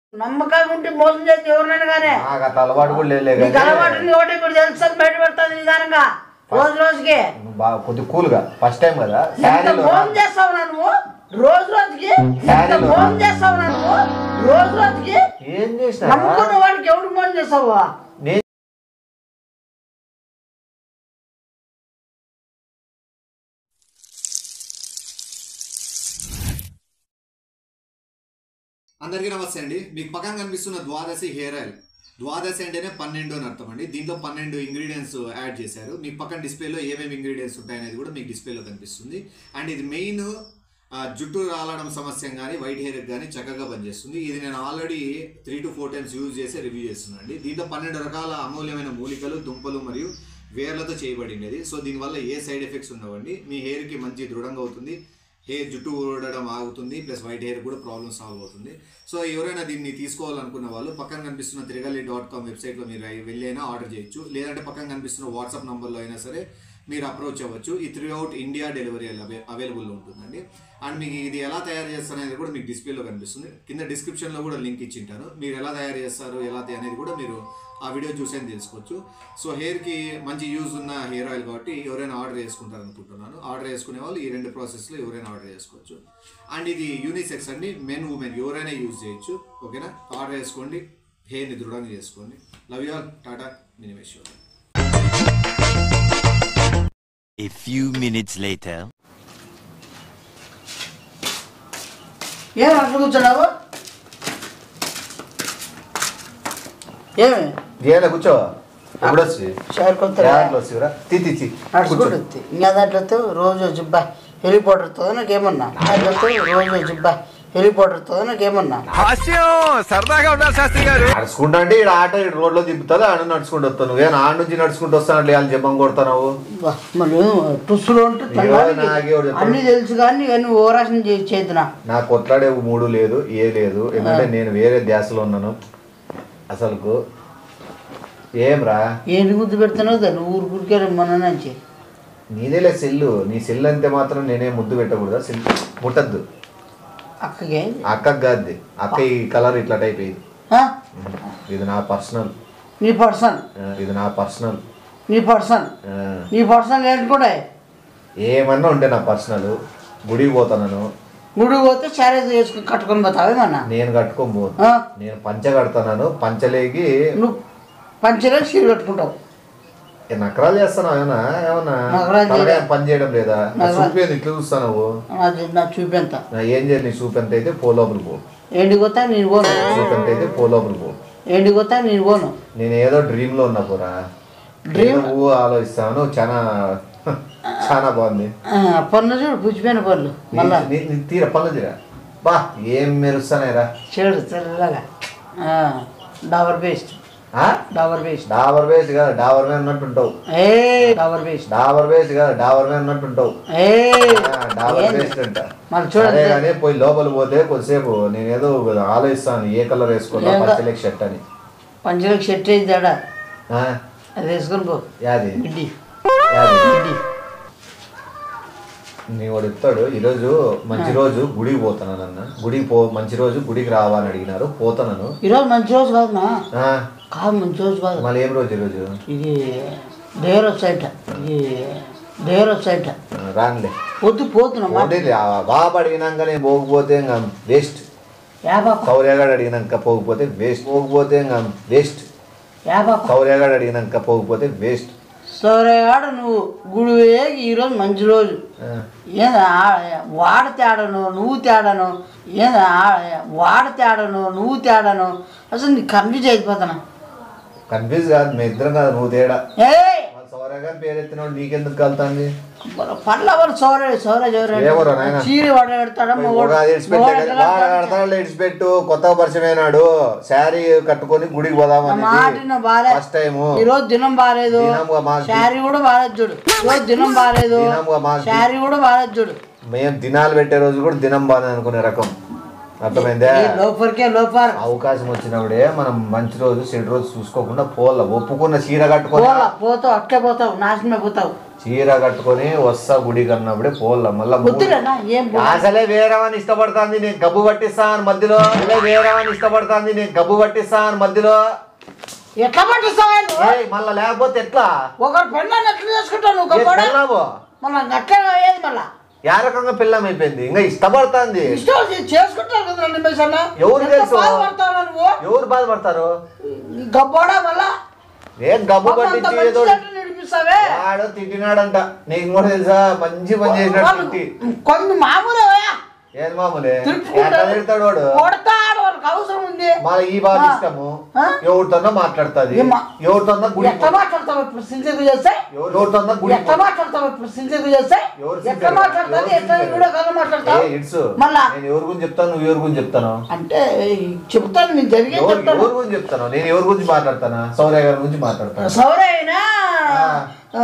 నమ్మకంగా ఉంటే మోసం చేస్తే ఎవరినైనా కానీ నాకు అట్లా అలవాటు కూడా లేదు నీకు అలవాటు నీ ఒకటి ఇప్పుడు తెలుస్తుంది బయట పెడతాది నిదానంగా రోజు రోజుకి బాగా కొద్ది కూల్గా ఫస్ట్ టైం కదా ఎంత శారీలో మోసం చేస్తావు నా నువ్వు రోజు రోజుకి ఎంత శారీలో మోసం చేస్తావు నా నువ్వు రోజు రోజుకి ఏం చేసిన నమ్ముకున్న వాడికి ఎవరికి మోసం చేస్తావు నేను అందరికీ నమస్తే అండి మీకు పక్కన కనిపిస్తున్న ద్వాదశి హెయిర్ ఆయిల్ ద్వాదశి అంటేనే పన్నెండు అని అర్థం అండి దీంట్లో పన్నెండు ఇంగ్రీడియంట్స్ యాడ్ చేశారు మీకు పక్కన డిస్ప్లేలో ఏమేమి ఇంగ్రీడియంట్స్ ఉంటాయనేది కూడా మీకు డిస్ప్లేలో కనిపిస్తుంది అండ్ ఇది మెయిన్ జుట్టు రాలడం సమస్య కానీ వైట్ హెయిర్ కానీ చక్కగా పనిచేస్తుంది ఇది నేను already three two four times use చేసి రివ్యూ చేస్తున్నాను అండి దీంట్లో పన్నెండు రకాల అమూల్యమైన మూలికలు దుంపలు మరియు వేర్లతో చేయబడినది సో దీనివల్ల ఏ సైడ్ ఎఫెక్ట్స్ ఉండవండి మీ హెయిర్కి మంచి దృఢంగా అవుతుంది హెయిర్ జుట్టు ఊడడం ఆగుతుంది ప్లస్ వైట్ హెయిర్ కూడా ప్రాబ్లమ్ సాల్వ్ అవుతుంది సో ఎవరైనా దీన్ని తీసుకోవాలనుకున్న వాళ్ళు పక్కన కనిపిస్తున్న తిరగలి డాట్ కామ్ వెబ్సైట్లో మీరు అయి- వెళ్ళి అయినా ఆర్డర్ చేయొచ్చు లేదంటే పక్కన కనిపిస్తున్న వాట్సాప్ నంబర్లో అయినా సరే మీరు అప్రోచ్ అవ్వచ్చు ఈ త్రీ అవుట్ ఇండియా డెలివరీ అవే అవైలబుల్లో ఉంటుందండి అండ్ మీకు ఇది ఎలా తయారు చేస్తారనేది కూడా మీకు డిస్ప్లేలో కనిపిస్తుంది కింద డిస్క్రిప్షన్లో కూడా లింక్ ఇచ్చింటాను మీరు ఎలా తయారు చేస్తారు ఎలా తే- అనేది కూడా మీరు ఆ వీడియో చూసే తెలుసుకోవచ్చు సో హెయిర్కి మంచి యూజ్ ఉన్న హెయిర్ ఆయిల్ కాబట్టి ఎవరైనా ఆర్డర్ చేసుకుంటారు అనుకుంటున్నాను ఆర్డర్ చేసుకునే వాళ్ళు ఈ రెండు ప్రాసెస్లో ఎవరైనా ఆర్డర్ చేసుకోవచ్చు అండ్ ఇది యూనిసెక్స్ అండి మెన్ ఉమెన్ ఎవరైనా యూజ్ చేయొచ్చు ఓకేనా ఆర్డర్ చేసుకోండి హెయిర్ని దృఢంగా చేసుకోండి లవ్ యూ ఆల్ టాటా మినిమేశ్వర్ A few minutes later. ఏం అట్లా కూర్చున్నావు ఏమి ఏలా కూర్చో ఎప్పుడు వచ్చి షార్ కొత్త యాడ్లు వచ్చిరా తీ తీ తీ నడుచుకుంటూ వస్తే. ఇంకా దాంట్లో రోజు జిబ్బా హెలిపోటర్తో నాకేమన్నా దాంట్లో రోజు జిబ్బా హెలిపోటర్తో నాకేమన్నా నడుచుకుంటా అంటే ఇక్కడ ఆటో ఇక్కడ రోడ్లో దింపుతుంది ఆడ నడుచుకుంటూ వస్తాను నువ్వేనా ఆడ నుంచి నడుచుకుంటూ వస్తాను వాళ్ళు జబ్బం కొడతావు బా, మరి టుస్సులు ఉంటే ఏవో నాకే ఒకటి చెప్పండి. అన్ని తెలుసు కానీ ఇవన్నీ ఓరాసం చేసి చేద్దునా నాకు కొట్లాడే మూడు లేదు ఏ లేదు ఎందుకంటే నేను వేరే ధ్యాసలో ఉన్నాను అసలుకు ఏం రా ఏంటి ముద్దు పెడుతున్నావు దాన్ని ఊరు ఊరికే మన నుంచి నీదేలే సెల్లు నీ సెల్ అంతే మాత్రం నేనే ముద్దు పెట్టకూడదా సెల్ ముట్టద్దు అక్కగే అక్కకి కాదు అక్క ఈ కలర్ ఇట్లా టైప్ అయ్యింది ఆ? ఇది నా పర్సనల్ నీ పర్సన్ ఇది నా పర్సనల్ నీ పర్సన్ నీ పర్సన్ ఏంటి కూడా ఏమన్నా ఉంటే నా పర్సనల్ గుడికి పోతాను గుడి పోతే శారీ వేసుకుని కట్టుకొని పోతావేమన్నా నేను కట్టుకోను పో ఆ? నేను పంచ కడతాను పంచలేకి నువ్వు పంచలే చీర కట్టుకుంటావు ఏ నకరాలు చేస్తాను ఏమన్నా ఏమన్నా నకరాలు తలకాయ చేయలే. పని చేయడం లేదా నా నకరాలు. చూపేది ఇట్లా చూస్తాను నువ్వు అది నా చూపెంత నా ఏం చేయాలి నీ చూపు ఎంత అయితే పోలోపలి పో ఏంటి పోతా నేను పోను చూపు ఎంత అయితే పోలోపలి పో ఏంటి పోతా నేను పోను నేను ఏదో డ్రీమ్ లో ఉన్నా పోరా Dream? ఏదో ఊహ ఆలోచిస్తాను చాలా చాలా బాగుంది ఆ, పన్ను చూడు పుచ్చిపోయిన పళ్ళు మళ్ళా నీ- నీ తీర పనులు తీరా బా ఏం మెరుస్తానేరా చెడు తెల్లగా ఆ, డాబర్ పేస్ట్ ఆ? డాబర్ పేస్ట్ డాబర్ వేస్ట్ కదా డాబర్ మీద ఉన్నట్టు ఉంటావు ఏ డాబర్ పేస్ట్ డాబర్ వేస్ట్ కదా డాబర్ మీద ఉన్నట్టు ఉంటావు ఏ ఆ, డాబర్ ఏంది? వేస్ట్ అంట మరి చూడండి. అదే కానీ పోయి లోపల పోతే కొద్దిసేపు నేను ఏదో ఆలోచిస్తాను ఏ కలర్ వేసుకోవాలా ఏందో. పచ్చలేక షర్ట్ అని పంచలకు షర్ట్ వేసి తేడా ఆ? అది వేసుకొని పో యాది గిడ్డి యాది గిడ్డి నీ వాడు చెప్తాడు ఈరోజు మంచి రోజు గుడికి పోతాను అన్న గుడికి పో మంచి రోజు గుడికి రావా అని అడిగినారు పోతాను ఈరోజు మంచి రోజు కాదు నా ఆ, కాదు మంచి రోజు కాదు మళ్ళీ ఏం రోజు ఈరోజు ఇది దేవర సైట్ ఇది దేవర సైట్ ఆ, రానులే పొద్దు పోతున్నా మాట పోనీలే, ఆ బాబు అడిగినాక నేను పోకపోతే ఇంకా వేస్ట్ యాబాప కౌర్యాగాడు అడిగినాక పోకపోతే వేస్ట్ పోకపోతే ఇంకా వేస్ట్ యాబాప కౌర్యాగాడు అడిగినాక పోకపోతే వేస్ట్ సరే ఆడ నువ్వు గుడి వేగి ఈరోజు మంచి రోజు ఏందా వాడ తేడను నువ్వు తేడను ఏందా వాడ తేడను నువ్వు తేడను అసలు నీ కన్ఫ్యూజ్ అయిపోతానా కన్ఫ్యూజ్ కాదు మీ ఇద్దరం కాదు నువ్వు తేడా ఏ సౌర్యగా పేరెత్తినాడు నీకెందుకు కలుతుంది పళ్ళ వాళ్ళు సోరే సోరే జోరే ఏమోరా నాయనా? చీర వాడ పెడతాడా మొగోడు మొగోడు ఎట్లా కడతాడు? ఇడిచిపెట్టు కొత్తగా పరిచయం అయినాడు శారీ కట్టుకొని గుడికి నా పోదామని మాట నా బాలే ఫస్ట్ టైం ఈ రోజు దినం బాగాలేదు దినంగా మాకు- శారీ కూడా బాగాలేదు చూడు ఈ రోజు దినం బాగాలేదు దినంగా మాకు- శారీ కూడా బాగాలేదు చూడు మేము దినాలు పెట్టే రోజు కూడా దినం బాగా అనుకునే రకం అర్థమైందా ఈ లోపలికే లోపర్ అవకాశం వచ్చినప్పుడే మనం మంచి రోజు చెడు రోజు చూసుకోకుండా పోల ఒప్పుకున్న చీర కట్టుకొని పోలా పోతావు అట్లే పోతావు నాశనమే పోతావు చీర కట్టుకొని వస్తా గుడికి అన్నప్పుడే పోల మళ్ళా మూడు- బుద్ధిలేనా ఏం బుద్ధి? అసలే వేరేవాని ఇష్టపడుతుంది నేను గబ్బు పట్టిస్తాను మధ్యలో అసలే వేరేవాని ఇష్టపడుతుంది నేను గబ్బు పట్టిస్తాను మధ్యలో ఎట్లా పట్టిస్తావా నువ్వు? ఏయ్, మళ్ళా లేకపోతే ఎట్లా ఒకరు పెళ్ళాన్ని ఎట్లా చేసుకుంటావు నువ్వు ఏ గొప్పవాడా? పెళ్ళాము మళ్ళా అట్లే అయ్యేది మళ్ళా ఏ రకంగా పెళ్ళం అయిపోయింది ఇంకా ఇష్టపడుతుంది ఇష్టం వచ్చి చేసుకుంటావు కదా రెండు నిమిషాలు ఎవరు ఎంత తెలుసు? బాధపడతావురా నువ్వు ఎవరు బాధపడతారు ఈ గబ్బోడా మళ్ళా ఏం గబ్బు పాపం అంత పట్టించి మంచి ఏదో చెట్లు నడిపిస్తావే వాడు తిట్టినాడంట నీకు కూడా తెలుసా మంచి పని చేసినాడు వాళ్ళు తిట్టి కొన్ని మామూలే ఏది మామూలే తిరుపుకుంటారు. ఎట్లా తిడతాడు వాడు కొడతాడు వాళ్ళకి అవసరం ఉంది మళ్ళీ ఈ బాధ ఆ. ఇష్టము ఆ? ఎవరితోనో మాట్లాడుతుంది ఏమ్మా? ఎవరితోనో గుడి ఎట్లా మాట్లాడతావు ఇప్పుడు సిన్సియర్ చేస్తే ఎవరితోనో గుడి ఎట్లా మాట్లాడతావు ఇప్పుడు సిన్సియర్ చేస్తే ఎవరు ఎట్లా sincere? మాట్లాడతావు ఎవరు ఎట్లా sincere? కూడా కదా మాట్లాడతావు ఏ ఇట్స్ మళ్ళా నేను ఎవరి గురించి చెప్తాను నువ్వు ఎవరి గురించి చెప్తాను అంటే చెప్తాను నేను జరిగే ఎవరు చెప్తాను ఎవరి గురించి చెప్తాను నేను ఎవరి గురించి మాట్లాడతానా సౌర్య గారి గురించి మాట్లాడతాను సౌరైనా ఆ.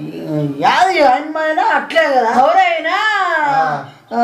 యాది అన్మైనా అట్లే కదా సౌరైనా ఆ.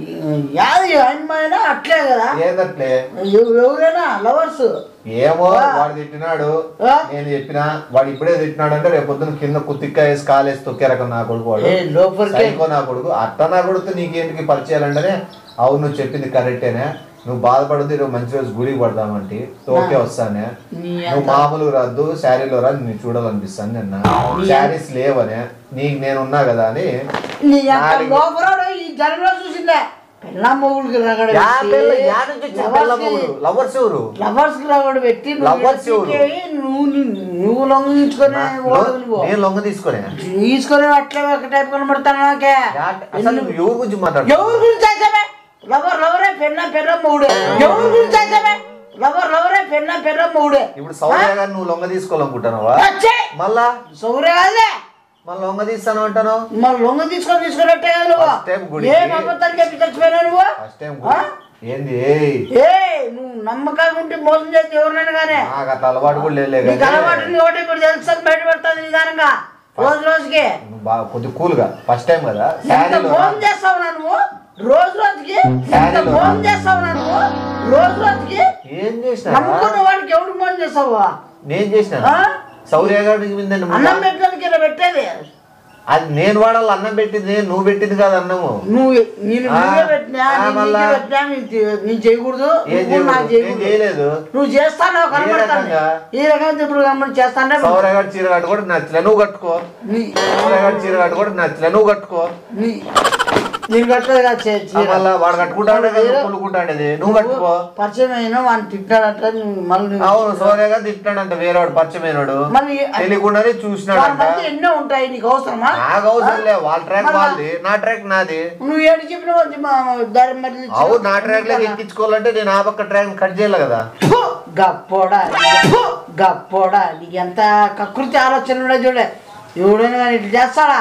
యాది అన్మైనా అట్లే కదా ఏందట్లే ఎవ- ఎవరైనా లవర్స్ ఏమో ఆ. వాడు తిట్టినాడు ఆ. నేను చెప్పినా వాడు ఇప్పుడే తిట్టినాడు అంటే రేపు పొద్దున కింద కుత్తిక్క వేసి కాలేసి తొక్కే రకం నా కొడుకు వాడు ఏ లోపలికే సైకో నా కొడుకు అట్ట నా కొడుకు నీకేంటికి పరిచయాలంటేనే అవును నువ్వు చెప్పింది కరెక్టేనే నువ్వు బాధపడద్దు ఈరోజు మంచి రోజు గుడికి పడదామంటే ఓకే వస్తానే నీ నువ్వు మామూలు రద్దు శారీలో రా నేను చూడాలనిపిస్తాను నిన్న శారీస్ లేవనే నీకు నేను ఉన్నా కదా అని నీ అంత నాలుగు- లోపల ఈ జనంలో చూసిందే పిల్ల మొగుడికి రగడ యా పిల్ల, యా నుంచి వచ్చిన పిల్ల మొగుడు? లవర్స్ ఎవరు లవర్స్ కి రగడ పెట్టి నువ్వు Lovers ఎవరు? ఎత్తికేయి, నువ్వు ని- నువ్వు లొంగించుకొని నా- ఓడలు పో. నేను లొంగ తీసుకునే తీసుకొని అట్లే ఒక టైప్ కనబడతాను నాకే యా- అసలు నువ్వు ఎవరి గురించి మాట్లాడు ఎవరి గురించి అయితే లవర్ లవరే పెన్న పెర్ర మూడే ఎవరి గురించి అయితే లవర్ లవరే పెన్న పెర్ర మూడే ఇప్పుడు సౌర్య గారిని నువ్వు లొంగ తీసుకోవాలనుకుంటున్నావా వచ్చే మళ్ళా సౌర్య కాదే మళ్ళీ లొంగ తీస్తాను అంటాను మన లొంగ తీసుకొని తీసుకున్నట్టే కదా నువ్వు First time గుడికి. ఏ నమ్మకాలు చెప్పి చచ్చిపోయినా నువ్వు ఫస్ట్ టైం ఆ? ఏంది ఏయ్ ఏ నువ్వు నమ్మకంగా ఉంటే మోసం చేస్తే ఎవరినైనా కానీ నాకు అట్లా అలవాటు కూడా లేదు నీకు అలవాటు ఉంది ఒకటి ఇప్పుడు తెలుస్తుంది బయట పడుతుంది నిదానంగా రోజు రోజుకి బాగా కొద్ది కూల్గా ఫస్ట్ టైం కదా ఎంత శారీలో మోసం చేస్తావు నా నువ్వు రోజు రోజుకి ఎంత శారీలో మోసం చేస్తావు నా నువ్వు రోజు రోజుకి ఏం చేసిన నమ్ముకున్న వాడికి ఎవడు మోసం చేస్తావు నేను చేసిన ఆ? సౌర్య గారికి మీద అన్నం పెట్టడానికి ఇలా పెట్టేది అది నేను వాడాలి అన్నం పెట్టింది నేను నువ్వు పెట్టింది కాదు అన్నము నువ్వు నేను ఆ, నువ్వే పెట్టినా ఆ, నేను మళ్ళా? నీకే పెట్టినా నేను చే- నేను చేయకూడదు ఏం నువ్వు నాకు చేయకూడదు? నేను చేయకూడదు చేయలేదు నువ్వు చేస్తాను కనబడతాను రకంగా? ఈ రకంగా ఇప్పుడు కనబడి చేస్తానే సౌర్య గారి చీర కట్టుకోవడం నచ్చలే నువ్వు కట్టుకో నీ సౌర్య గారి చీర కట్టుకోవడం నచ్చలే నువ్వు కట్టుకో నీ నేను కట్టలేదు కదా చే- ఆ, చీర. మళ్ళా వాడు కట్టుకుంటాడే కదా నువ్వు కొనుక్కుంటాడేది నువ్వు కట్టుకో పరిచయం అయినా వాడిని తిట్టాడంట నువ్వు మళ్ళీ నువ్వు- అవును సౌర్య గారు తిట్టాడంట వేరేవాడు పరిచయమైనడు మళ్ళీ తెలియకుండానే వాళ్ళ చూసినాడంట మధ్య ఎన్నో ఉంటాయి నీకు అవసరమా నాకు అవసరం లే వాళ్ళ ట్రాక్ మళ్ళా? వాళ్ళది నా ట్రాక్ నాది నువ్వు ఏడు చెప్పిన దారి మరి అవును నా ట్రాక్ లోకి ఎక్కించుకోవాలంటే నేను ఆ పక్క ట్రాక్ కట్ చేయాలి కదా ఫు! గప్పోడా ఫు! గప్పోడా నీకు ఎంత కకృతి ఆలోచన ఉండే చూడే ఎవడైనా కానీ ఇట్లా చేస్తాడా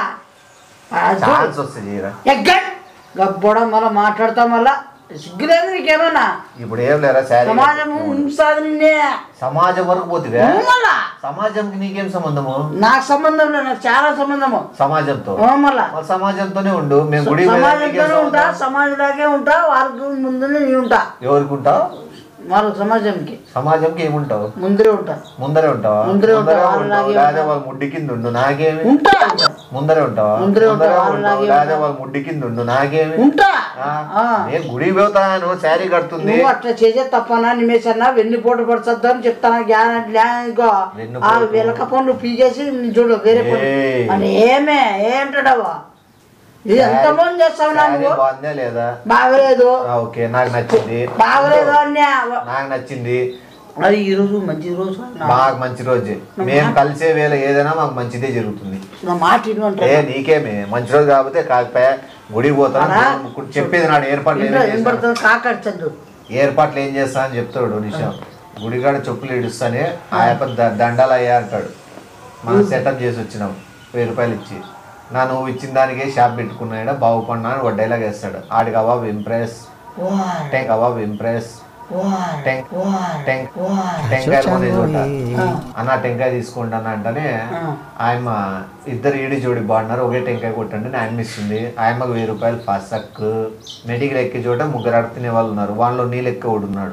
ఆ చూడు. ఛాన్స్ వస్తుంది ఈడ. ఎగ్గడ్ గప్పోడా మళ్ళా మాట్లాడతా మళ్ళా సిగ్గులేదు నీకేమన్నా ఇప్పుడు ఏం లేరా శారీ సమాజము ఉంచాది నిన్నే సమాజం వరకు పోతివే నువ్వు మళ్ళా సమాజంకి నీకేం సంబంధము నాకు సంబంధం లేదు నాకు చాలా సంబంధము సమాజంతో ఓ మళ్ళా మరి సమాజంతోనే ఉండు మేము గుడి సమాజంలోనే ఉంటా సమాజంలాగే ఉంటా వాళ్ళకి ముందునే నేను ఉంటా ఎవరికి ఉంటావు వాళ్ళ సమాజంకి సమాజంకి ఏముంటావు ముందరే ఉంటా ముందరే ఉంటావా ముందరే ఉంటా, ఉంటావు వాళ్ళలాగే లేదా ఉంటా. వాళ్ళ ముడ్డి కింద ఉండు నాకేమి ఉంటా ముందరే ఉంటావా ముందరే ఉంటా, ఉంటావు వాళ్ళలాగే లేదా ఉంటా. వాళ్ళ ముడ్డి కింద ఉండు నాకేమి ఉంటా ఆ, ఆ. నేను గుడికి పోతాను శారీ కడుతుంది నువ్వు అట్లా చేసే తప్పనా నిమేసన్నా వెన్ను పోటు పడుతుంది అని చెప్తాను జ్ఞాన జ్ఞానికో ఆ వెన్నుపోటు. వెలక పనులు పీకేసి నీ చూడు వేరే పనులు ఏయ్. అని ఏమే ఏంటాడవా ఇది ఎంత మంది చేస్తావు నా శారీ నువ్వు బాగుందా లేదా బాగలేదు ఆ, ఓకే నాకు నచ్చింది బాగలేదు అన్యా నాకు నచ్చింది అది ఈ రోజు మంచి రోజు నా- మాకు మంచి రోజే మేము కలిసే వేళ ఏదైనా మాకు మంచిదే జరుగుతుంది నా మాట ఇవ్వంటారు ఏ నీకేమే మంచి రోజు కాకపోతే కాకపోయా గుడికి పోతాను అలా? ఇప్పుడు చెప్పేది నాడు ఏర్పాట్లు ఇంట్లో ఏమేం ఏం చేస్తాను. పడుతుంది కాకర్చద్దు ఏర్పాట్లు ఏం చేస్తా అని చెప్తాడు నిషం గుడికాడ చెప్పులు ఇడుస్తానే ఆ యప్ప ద- దండాలు అయ్యా అంటాడు మనం సెటప్ చేసి వచ్చినాం వెయ్యి రూపాయలు ఇచ్చి నా నువ్వు ఇచ్చిన దానికే షాప్ పెట్టుకున్నాడు బాగుపడినా అని ఒక డైలాగ్ వేస్తాడు ఆడి కబాబ్ ఇంప్రెస్ టేక్ కబాబ్ ఇంప్రెస్ వార్, టెంక్ వార్, టెంక్ వార్. టెంకాయ కొనే చోట ఆ. అన్న టెంకాయ తీసుకోండి అన్న అంటేనే ఆ. ఆయమ్మ ఇద్దరు ఈడి జోడి బాగున్నారు ఒకే టెంకాయ కొట్టండి అని ఆయమ్మ ఇస్తుంది ఆయమ్మకు వెయ్యి రూపాయలు ఫసక్ మెడికల్ ఎక్కే చోట ముగ్గురు అడ తినే వాళ్ళు ఉన్నారు వాళ్ళలో నీళ్ళు ఎక్క ఉన్నాడు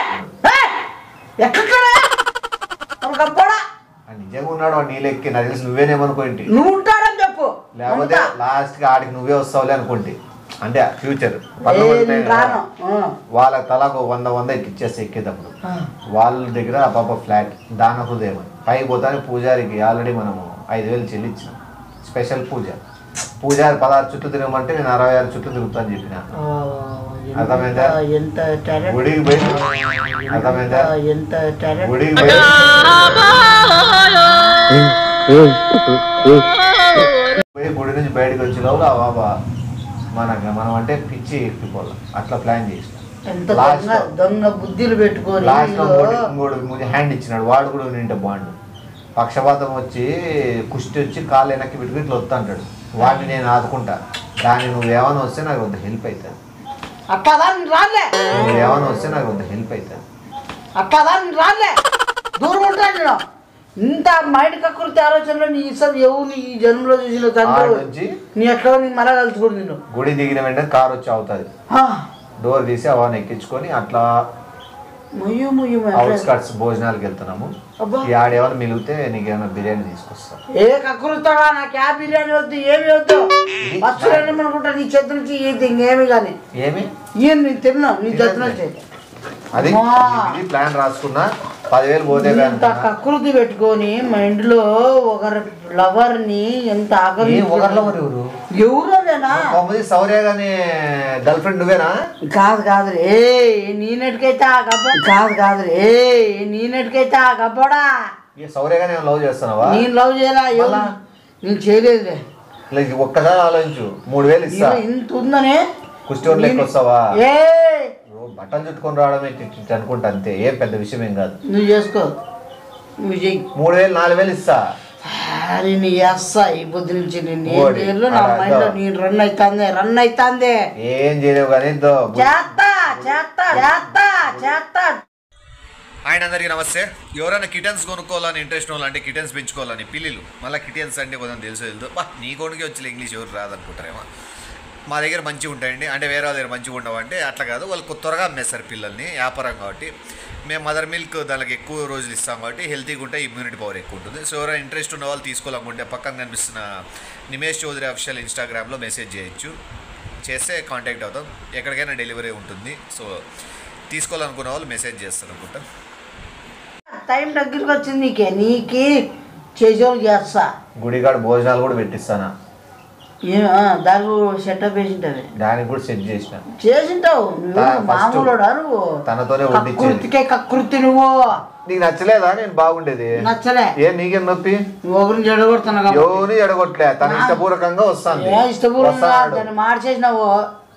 ఎక్కడ ఒక గబ్బోడా ఆ నిజంగా ఉన్నాడు వాడు నీళ్ళు ఎక్కి నాకు తెలిసి నువ్వేనేమనుకోండి నువ్వు ఉంటాడని చెప్పు లేకపోతే ఉంటా. లాస్ట్ కి ఆడికి నువ్వే వస్తావులే అనుకోండి అంటే ఫ్యూచర్ ఏ, నేను రాను ఆ. వాళ్ళ తలకు వంద వంద ఎక్కిచ్చేస్తే ఎక్కేటప్పుడు ఆ. వాళ్ళ దగ్గర ఆ పాప ఫ్లాట్ దాన హృదయం అని. పైకి పోతానే పూజారికి ఆల్రెడీ మనము ఐదు వేలు చెల్లించినాం స్పెషల్ పూజ పూజారి పదహారు చుట్టూ తిరగమంటే నేను అరవై ఆరు చుట్టూ తిరుగుతాను చెప్పిన ఓ, ఎంత- అర్థమైందా? ఎంత టాలెంట్ గుడికి పోయి అర్థమైందా ఎంత టాలెంట్ గుడికి పోయి పోయి గుడి నుంచి బయటకు వచ్చే లోపల ఆ బాబా మనకి మనం అంటే పిచ్చి ఎక్కిపోవాలి అట్లా ప్లాన్ చేసిన ఎంత Last దొంగ దొంగ బుద్ధిలు పెట్టుకొని లాస్ట్ లో వీళ్ళు ఇంకోటి ఇంకోటి హ్యాండ్ ఇచ్చినాడు వాడు కూడా నింటే బాండు పక్షపాతం వచ్చి కుష్టి వచ్చి కాళ్ళు వెనక్కి పెట్టుకుని ఇట్లా వస్తా అంటాడు వాడిని నేను ఆదుకుంటా దాన్ని నువ్వు ఏమైనా వస్తే నాకు కొంత హెల్ప్ అవుతుంది అట్లా నేను రాలే నువ్వు ఏమైనా వస్తే నాకు కొంత హెల్ప్ అవుతుంది అట్లా నేను రాలే దూరం ఉంటాను నేను ఇంత మైండ్ కక్కుర్తి ఆలోచనలో నీ ఇష్టం ఎవరు నీ ఈ జన్మలో చూసిన ఆడ తండ్రి నుంచి నీ ఎట్లా నీ మళ్ళా కలుసుకోడు నేను గుడి దిగిన వెంటనే కార్ వచ్చి అవుతుంది ఆ, డోర్ తీసి అవన్నీ ఎక్కించుకొని అట్లా ముయ్యు ముయ్యు అవుట్స్కట్స్ భోజనాలకు వెళ్తున్నాము అబ్బా. ఈ ఆడేమైనా మిగిలితే నీకు ఏమైనా బిర్యానీ తీసుకొస్తా ఏ కక్కురుతావా నాకు ఆ బిర్యానీ వద్దు ఏమి వద్దు ఫస్ట్ అనుకుంటా నీ చేతి నుంచి ఇది ఇంకేమి కానీ ఏమి ఏం నేను తిన్నా నీ చేతి నుంచి అది అమ్మా. ఇది ప్లాన్ రాసుకున్నా పదివేలు పోతే ఇంత కక్కుర్తి పెట్టుకొని మైండ్ లో ఒకరి లవర్ ని ఎంత ఆగలి ఎవరు ఎవరోనేనా కొంతమంది సౌర్య గాని గర్ల్ ఫ్రెండ్ నువ్వేనా కాదు కాదు రే నేనెట్టుకైతే ఆ గబ్బ కాదు కాదు రే నేనెట్టుకైతే ఆ గబ్బోడా ఈ సౌర్య గాని లవ్ చేస్తున్నావా నేను లవ్ చేయరా ఎవరు? మళ్ళా? నేను చేయలేదులే లైక్ ఒక్కసారి ఆలోచించు మూడు వేలు ఇస్తా ఇలా ఇంత ఉందనే కుస్టోన్ లెక్క వస్తావా ఏ ఓ, బట్టలు చుట్టుకొని రావడమే ఇట్ ఇట్ అనుకుంటా అంతే ఏ పెద్ద విషయం ఏం కాదు నువ్వు చేసుకో నువ్వు చెయ్యి మూడు వేలు నాలుగు వేలు ఇస్తా అరే నీ చేస్తా ఈ పొద్దు నుంచి నేను ఏం ఓడి, చేయలేదు నా అలా మైండ్ లో అదో. నేను రన్ అవుతాందే రన్ అవుతాందే ఏం చేయలేవు కానీ ఇద్దో చేస్తా చేస్తా చేస్తా చేస్తా ఆయన అందరికీ నమస్తే ఎవరైనా కిటన్స్ కొనుక్కోవాలని ఇంట్రెస్ట్ ఉన్న అంటే కిటన్స్ పెంచుకోవాలని పిల్లిలు మళ్ళీ కిటన్స్ అంటే కొంచెం తెలుసు తెలుసు బా నీ కొనుకే వచ్చి ఇంగ్లీష్ ఎవరు రాదనుకుంటారేమో మా దగ్గర మంచిగా ఉంటాయండి అంటే వేరే వాళ్ళ దగ్గర మంచిగా ఉండవు అంటే అట్లా కాదు వాళ్ళు కొ- త్వరగా అమ్మేస్తారు పిల్లల్ని వ్యాపారం కాబట్టి మేము మదర్ మిల్క్ దానికి ఎక్కువ రోజులు ఇస్తాం కాబట్టి హెల్తీగా ఉంటే ఇమ్యూనిటీ పవర్ ఎక్కువ ఉంటుంది సో ఎవరైనా ఇంట్రెస్ట్ ఉన్న వాళ్ళు తీసుకోవాలనుకుంటే పక్కన కనిపిస్తున్న నిమేష్ చౌదరి అఫిషియల్ ఇన్స్టాగ్రామ్లో మెసేజ్ చేయొచ్చు చేస్తే కాంటాక్ట్ అవుతాం ఎక్కడికైనా డెలివరీ ఉంటుంది సో తీసుకోవాలనుకున్న వాళ్ళు మెసేజ్ చేస్తారు అనుకుంటా టైం దగ్గరికి వచ్చింది నీకే నీకి చేసేవాళ్ళు చేస్తా గుడిగాడు భోజనాలు కూడా పెట్టిస్తానా ఏ ఆ, దానికి సెటప్ వేసింటావే దానికి కూడా సెట్ చేసిన చేసింటావు నువ్వు తా- first మామూలుడా నువ్వు తనతోనే వడ్డించేది కకృతికే కకృతి నువ్వు నీకు నచ్చలేదా నేను బాగుండేది నచ్చలే ఏ నీకేం నొప్పి నువ్వు ఒకరిని చెడగొడుతున్నా కాబట్టి. ఎవరిని ఎడగొట్టలే తన ఇష్టపూర్వకంగా వస్తాను ఏ ఇష్టపూర్వకంగా దాన్ని మార్చేసినావు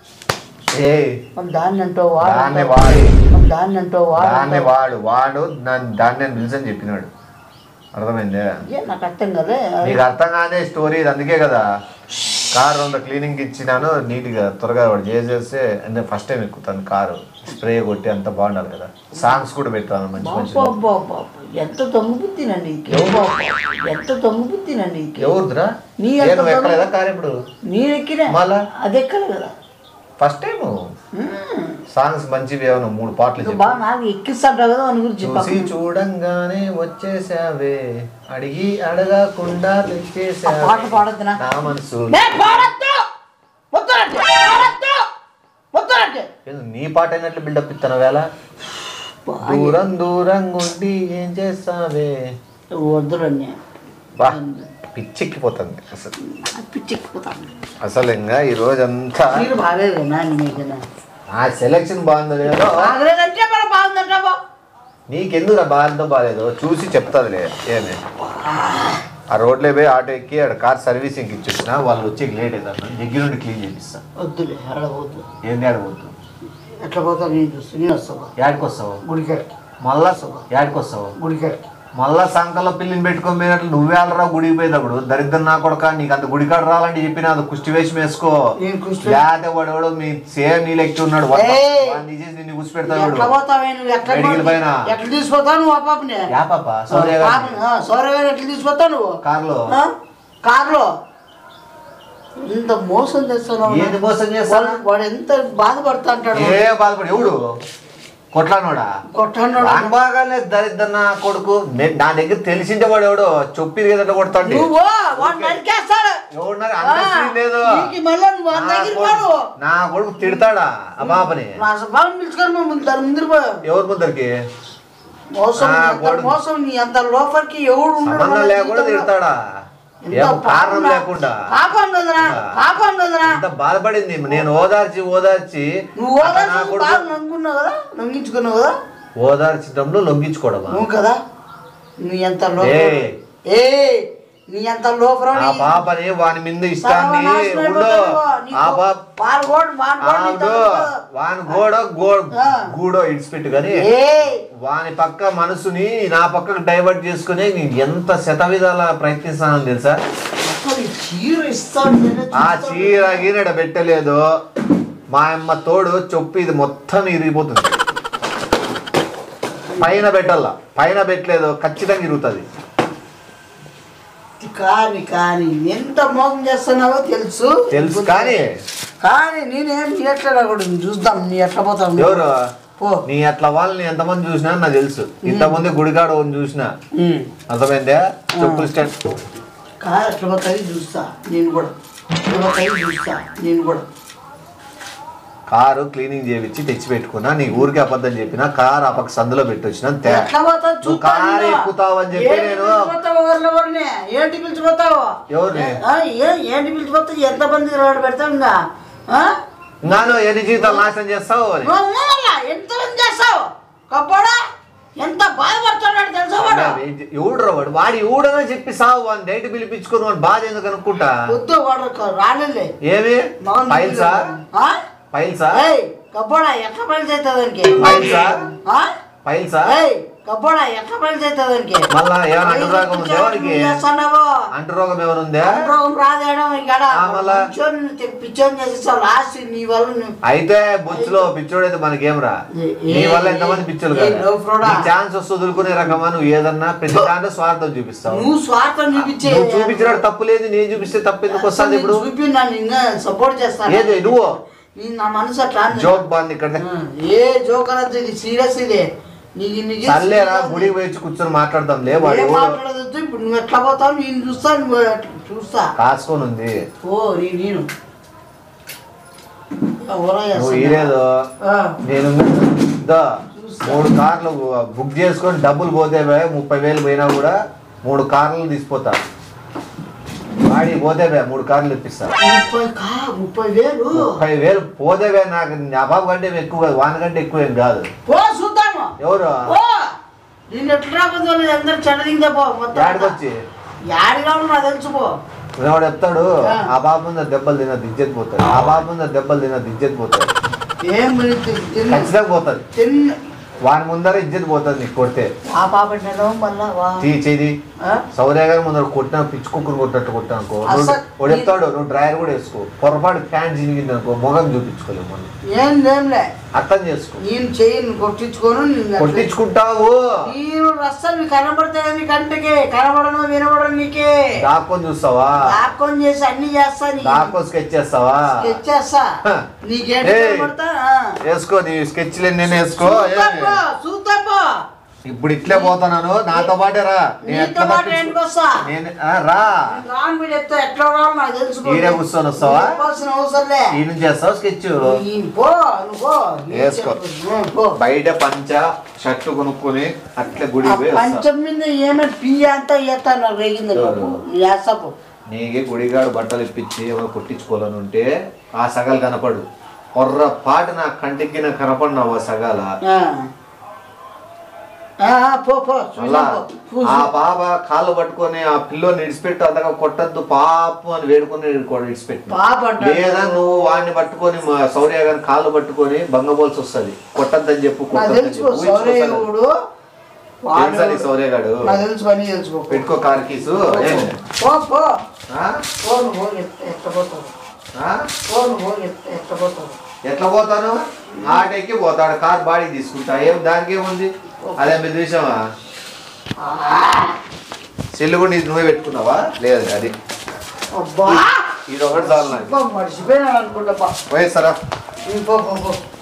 ఏ దాన్ని అంటో దాన్నే వాడు వాడు దాన్ని అంటో దాన్నే వాడు వాడు వాడు నన్ను దాన్ని నేను పిలిచని చెప్పినాడు అర్థమైందే ఏ నాకు అర్థం కదా నీకు అర్థం కాదే స్టోరీ ఇది అందుకే కదా కారు అంత క్లీనింగ్ ఇచ్చినాను నీట్గా త్వరగా వాడు చేసేస్తే అంటే ఫస్ట్ టైం ఎక్కుతాను కారు స్ప్రే కొట్టి అంత బాగుండాలి కదా సాంగ్స్ కూడా పెట్టాను మంచి మంచి బాబా ఎంత తొంగు బుద్ధినండి ఎంత తొంగు బుద్ధినండి ఎవరిదిరా నీ ఏ, అంత నువ్వు ఎక్కలేదా దొంగ- కారు ఇప్పుడు నేను ఎక్కినా మళ్ళా? అది ఎక్కదు కదా ఫస్ట్ టైం మ్మ్. సాంగ్స్ మంచివి ఏమన్నా మూడు పాటలు ఇంకా చెప్పు. బాగా నాకు ఎక్కిస్తాంటావు కదా అని గురించి చూసి పక్కన. చూడంగానే వచ్చేసావే అడిగి అడగకుండా ఆ తెచ్చేసావే పాట పాడొద్దునా? నా మనసు నే పాడొద్దు! వద్దునంటే, పాడొద్దు! వద్దునంటే. ఏంది నీ పాట అయినట్లు బిల్డప్ ఇస్తాను వేళ దూరం దూరంగా ఉండి ఏం చేస్తావే వద్దులన్నీ బా పిచ్చెక్కిపోతుంది అసలు పిచ్చెక్కిపోతాను అసలు ఇంకా ఈ రోజంతా మీరు బాగాలేదు నాన్న మీకన్నా ఆ సెలెక్షన్ బాగుందో లేదో బాగలేదంటే మన బాగుందంటావా నీకెందుకు బాగుందో బాగాలేదో చూసి చెప్తాదిలే ఏమే ఆ రోడ్లో పోయి ఆటో ఎక్కి ఆడ కార్ సర్వీసింగ్ ఇచ్చేసిన వాళ్ళు వచ్చి లేట్ అవుతాను దగ్గర నుండి క్లీన్ చేపిస్తా వద్దులే అడగవద్దు ఏంది ఆడవద్దు ఎట్లా పోతావు నేను చూస్తూ నేను వస్తావా యాడికి వస్తావు గుడికాడికి మళ్ళా యాడికి వస్తావు గుడికాడికి మళ్ళా సంకల్లో పిల్లిని పెట్టుకొని పోయినట్లు నువ్వేళ్ళరా గుడికి పోయేటప్పుడు దరిద్రం నా కొడక నీకు అంత గుడికాడ రాలంటే చెప్పిన అది కుష్టి వేషం వేసుకో నేను కుష్టి- లేకపోతే వాడు ఎవడో మీ సేమ్ నీ లెక్క ఉన్నాడు ఏయ్! వాడిని తీసేసి నిన్ను కూర్చి పెడతాడు ఎట్లా పోతావే నువ్వు ఎట్లా మెడికల్ పోతావు? పైన. ఎట్లా తీసుకుపోతావు నువ్వు ఆ పాపని యా పాప సౌర్య గారిని పాపని, ఆ, సౌర్య గారిని ఎట్లా తీసుకుపోతావు నువ్వు కార్లో ఆ? కారులో ఇంత మోసం చేస్తున్నావు ఏంది మోసం చేస్తాను వాడు- వాడు ఎంత బాధపడతా అంటాడు ఏ బాధపడి ఎవడు కొట్లానోడా కొట్టాడు వాని బాగానే దరిద్రం నా కొడుకు నే- నా దగ్గర తెలిసింటే వాడు ఎవడో చొప్పి ఎదుట కొడతాడు నువ్వు వాడు నరికేస్తాడు ఎవడున్నారు అంత ఆ, సీన్ లేదు నీకు మళ్ళా నువ్వు నా అంత దగ్గర కొడుకు- పోను. నా కొడుకు తిడతాడా ఆ పాపని నా స్వభావం పిలుచుకొని మేము ముందు దాని ముందు పోయావు ఎవరి ముందరికి మోసం ఆ, నీ అంత వాడు- మోసం నీ అంత లోఫర్కి ఎవడు ఉండడు సంబంధం మన లేకుండా జీవితంలో. తిడతాడా ఎంత ఏం కారణం పాపం లేకుండా పాపం కదరా ఆ. పాపం కదరా ఇంత బాధపడింది నేను ఓదార్చి ఓదార్చి నువ్వు అక్కడ నా ఓదార్చి కొడుకు బాగా నంగున్నావు కదా నంగించుకున్నావు కదా ఓదార్చడంలో లొంగించుకోవడమా నువ్వు కదా నీ ఎంత ఏయ్. ఏ నీ ఎంత లోపరం ఆ పాపని వాని మీద ఇష్టాన్ని ఉండు ఆ పాప ఆడు వాని గోడ గో- ఆ. గూడో ఇడిచిపెట్టు కానీ వాని పక్క మనసుని నా పక్కకు డైవర్ట్ చేసుకుని నేను ఎంత శత విధాల ప్రయత్నిస్తానని తెలుసా చీర ఇస్తాడు ఆ చీర గీనడ పెట్టలేదు మా అమ్మ తోడు చొప్పి ఇది మొత్తం ఇరిగిపోతుంది పైన పెట్టాల పైన పెట్టలేదు ఖచ్చితంగా ఇరుగుతుంది కానీ కానీ ఎంత మోసం చేస్తున్నావో తెలుసు తెలుసు కానీ కానీ నేనేం నీ ఎట్లా కూడా చూద్దాం నీ ఎట్లా పోతాం ఎవరు పో నీ అట్లా వాళ్ళని ఎంతమంది చూసినా నాకు తెలుసు ఇంతమంది గుడికాడ ఒకరిని చూసినా ఉమ్. అర్థమైందా చెప్పులు స్టాండ్ కారు ఎట్లా పోతాయి చూస్తా నేను కూడా ఎట్లా పోతాయి చూస్తా నేను కూడా కారు క్లీనింగ్ చేయించి తెచ్చి పెట్టుకున్నా నీ ఊరికి అబద్ధం చెప్పినా కారు ఆ పక్క సందులో పెట్టి వచ్చిన తే ఎట్లా పోతావు నువ్వు చూస్తా కారు నేను. ఎక్కుతావని చెప్పి ఏంటి నేను పిలిచిపోతావు ఎవరిని ఎవరిని? ఏంటి పిలిచిపోతావు ఎవరిని? ఆ, ఏ- ఏంటి పిలిచిపోతావు ఎంత మంది రోడ్డు పెడతావు ఇంకా ఆ? నాను ఎన్ని జీవితాలు నాశనం చేస్తావు అని నువ్వు మూలలా ఎంత మంది చేస్తావు కప్పోడా ఎంత బాధపడుతున్నాడు తెలుసా వాడు ఎవడురా వాడు వాడి ఎవడనో చెప్పి సావు వాడిని డైట్ పిలిపించుకుని వాడు బాధ ఎందుకు అనుకుంటా వద్దు వాడు రాలేలే ఏమి మగన్ పైల్సా ఆ? పైల్సా ఏయ్ కప్పోడా ఎట్లా పని చేస్తుంది దానికి పైల్సా ఆ? పైల్సా ఏయ్ కప్పోడా ఎట్లా పని చేస్తుంది దానికి మళ్ళా ఏమైనా అంటురోగం ఉందా వాడికి నువ్వు చేస్తున్నావు అంటురోగం ఏమైనా ఉందా రోగం రాదేయడం ఇక్కడ ఆ, మళ్ళా? పిచ్చోని పిచ్చోని చేసేసావు లాస్ట్ నీ వల్ల నువ్వు అయితే బొచ్చులో పిచ్చోడైతే మనకేం రా ఏ- నీ వల్ల ఏ- ఎంతమంది పిచ్చోలు ఏ కదా లవ్ ఫ్రాడా? నీ ఛాన్స్ వస్తే వదులుకునే రకమా నువ్వు ఏదన్నా ప్రతి దాంట్లో స్వార్థం చూపిస్తావు నువ్వు స్వార్థం చూపించే నువ్వు చూపించినాడు తప్పు లేదు నేను చూపిస్తే తప్పు ఎందుకు వస్తుంది ఇప్పుడు చూపి నన్ను ఇంకా సపోర్ట్ చేస్తాను ఏది నువ్వు నీ నా మనసు అట్లా అంది. జోక్ బాగుంది ఇక్కడ ఆ, ఏ జోక్ అనొద్దు ఇది సీరియస్ ఇది నీకు నీకు సర్లేరా serious గుడికి పోయి కూర్చొని మాట్లాడదాం లే వాడు ఏం మాట్లాడదు ఇప్పుడు నువ్వు ఎట్లా పోతావు నేను చూస్తా నువ్వు ఎట్లా చూస్తా కాసుకొని ఉంది ఓ నీ నేను ఎవరో నువ్వు చేస్తున్నా? ఈరేదో ఆ, నేను దా, మూడు కార్లు బుక్ చేసుకొని డబ్బులు పోతే బే, ముప్పై వేలు పోయినా కూడా మూడు కార్లు తీసిపోతా వాడి పోతే బే, మూడు కార్లు ఇప్పిస్తా ముప్పై కా ముప్పై వేలు ముప్పై వేలు పోతే బే, నాకు నా బాబు కంటే ఏం ఎక్కువ కాదు వాని కంటే ఎక్కువ ఏం కాదు పో చూద్దాము ఎవరు ఓ నిన్ను ఎట్లా రాకపోతే అందరు చెడదిందే పో మొత్తం యాడికొచ్చి యాడిగా ఉన్నా తెలుసు పో వాడు చెప్తాడు ఆ. ఆ బాబు ముందు దెబ్బలు తిన దిజ్జత్ పోతాడు ఆ బాబు ముందు దెబ్బలు తిన దిజ్జత్ పోతాడు ఏం తిన్న ఖచ్చితంగా పోతుంది తిన్న వాని ముందర ఇజ్జత్ పోతుంది నీకు కొడితే ఆ పాప నేను మళ్ళా వా తీ చేది ఆ? సౌర్య గారు ముందర కొట్టిన పిచ్చి కుక్కరు కొట్టినట్టు కొట్టాను అనుకో అసలు నువ్వు- వాడు చెప్తాడు నువ్వు డ్రైవర్ కూడా వేసుకో పొరపాటు ప్యాంట్ జినిగింది అనుకో ముఖం చూపించుకోలేము మనం ఏం లేంలే అర్థం చేసుకో నేను చెయ్యి కొట్టించుకోను నిన్ను కొట్టించుకుంటావు నేను రస్తాలు కనబడతాయి నీ కంటికి కనబడను వినబడను నీకే దాక్కొని చూస్తావా దాక్కొని చేసి అన్ని చేస్తా నీ దాక్కో స్కెచ్ చేస్తావా స్కెచ్ చేస్తా హ. నీకేంటి ఏయ్. కనబడతా వేసుకో నీ స్కెచ్లు నేను వేసుకో చూద్దాం ఏ? పో, చూద్దాం పో. ఇప్పుడు ఇట్లే పోతున్నాను నాతో పాటే రా నేను నీతో ఎట్లా పాటు తప్పించు- ఏంటికి వస్తా నేను ఆ, రా నేను రాను మీరు చెప్తే ఎట్లా రావాలి నాకు తెలుసు పో. ఈడే కూర్చొని వస్తావా? చెప్పాల్సిన అవసరంలే ఈ నుంచి చేస్తావు స్కెచ్ ఈ పో నువ్వు పో నేను వేసుకో. చెప్పు. ఉం, పో బయట పంచ షర్ట్ కొనుక్కొని అట్లా గుడి ఆ పోయి వస్తా పంచం మీద ఏమైనా పియ్య అంతా చేస్తాను నాకు రేగింది ఎవరు? వేస్తాపు నీకే గుడిగాడు బట్టలు ఇప్పించి ఏమైనా కుట్టించుకోవాలని ఉంటే ఆ సగాలు కనపడు కొర్ర పాటు నా కంటికి నా కనపడినావు ఆ సగాల పో పో అలా చూసాం పో. చూసు. ఆ పాప కాళ్ళు పట్టుకొని ఆ పిల్లోని ఇడిచిపెట్టు అంతగా కొట్టద్దు పాపు అని వేడుకొని ఇడిచిపెట్టు పాప అంటాడు. లేదా నువ్వు వాడిని పట్టుకొని మా శౌర్య గారిని కాళ్ళు పట్టుకొని బంగబోల్సి వస్తుంది కొట్టద్దని చెప్పు నాకు కొట్టద్దని తెలుసు చెప్పు సౌరయ్య ఊహించుకో కూడా తెలుసా నీ సౌర్యగాడు నాకు తెలుసు పని తెలుసు పో. పెట్టుకో కార్ కీసు ఏం పో పో ఆ? పో నువ్వు ఎత్త- ఎత్తపోతావు ఆ? పో నువ్వు ఎత్త- ఎత్తపోతావు ఎట్లా పోతాను ఆట ఎక్కి పోతాడు కార్ బాడీ తీసుకుంటా ఏం దానికి ఏముంది అదే మీరు చూసావా సెల్లు కూడా నీది నువ్వే పెట్టుకున్నావా లేదు అది అబ్బా ఇది ఒకటి చాలు నాకు అబ్బా, మర్చిపోయినాను అనుకుంటా పోయేస్తారా పో పో పో